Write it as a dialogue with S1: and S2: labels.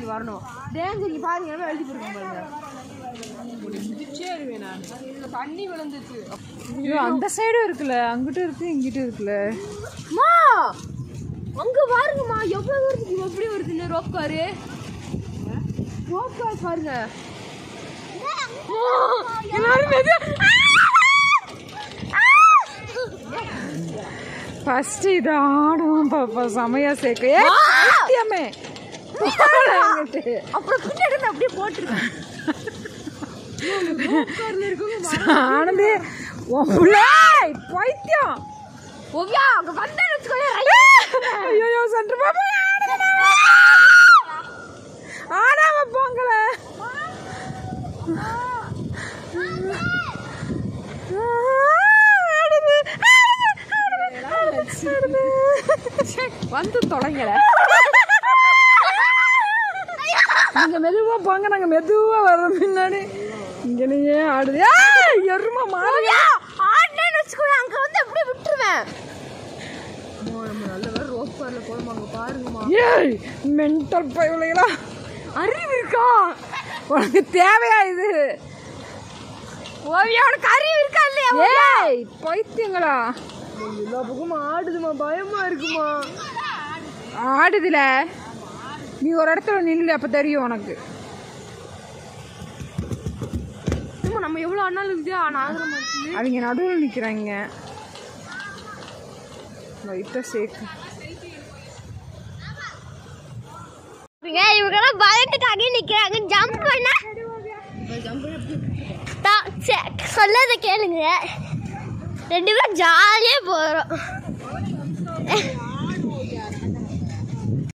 S1: வரணும் டேஞ்சர் இங்க பாருங்க என்ன எழுதி போயிருக்கோம் பாருங்க மிதிச்சேருவேன் நான் இதுல தண்ணி விழுந்துச்சு
S2: ஐயோ அந்த சைடும் இருக்குல்ல அங்கிட்டும் இருக்கு இங்கிட்டும் இருக்குல்ல
S1: அம்மா அங்க பாருங்கம்மா எவ்வளவு தூரத்துக்கு எப்படி வருதுன்னு ரோப் காரு ரோப் கார் பாருங்க அம்மா, எல்லாரும் மெதுவா-
S2: ஃபர்ஸ்ட் இது ஆடும் பாப்பா செமையா சேர்க்க ஏ பைத்தியமே போடா அங்கிட்டு.
S1: அப்புறம் பின்னாடி இருந்து அப்படியே போட்டுருக்கேன்
S2: ஆனந்தே உன் புள்ள, பைத்தியம்
S1: ஓவியா அங்க வந்தேன்னு வச்சுக்கோங்க
S2: ஐயோ சென்று பாப்பா ஆடாம போங்கல
S1: வந்து தொலைங்கல
S2: நீங்க மெதுவா போங்க நாங்க மெதுவா வரோம் முன்னாடி இங்க நீங்க ஆடுது ஏய், எருமை மாடு
S1: ஆடினேன்னு வச்சுக்கோங்க அங்க வந்து அப்படியே விட்டுருவேன் நம்ம நல்ல வேற ரோப் கார்ல போதுமா அங்க பாருங்கம்மா
S2: ஏய் மென்டல் பயவுலைகளா
S1: அறிவு இருக்கா
S2: உனக்கு தேவையா இது
S1: ஓவியா உனக்கு அறிவு இருக்கா இல்லையா
S2: ஏய் பைத்தியங்களா
S1: எல்லா பக்கமும் ஆடுதுமா பயமா இருக்குமா
S2: ஆடுதுல நீ ஒரு இடத்துல நில்லு அப்ப தெரியும் உனக்கு
S1: ஆமா நம்ம எவ்வளவு ஆனாலும் இது ஆனா ஆகுற மாட்டேங்குது
S2: அவங்க நடுவில் நிக்கிறாங்க லைட்டா சேர்க்கு
S3: இவங்கெல்லாம் பயந்துட்டாங்க நிக்கிறாங்க ஜம்ப் பண்ண தா- சே- சொல்லதை கேளுங்க ரெண்டு பேரும் ஜாலியா போறோம்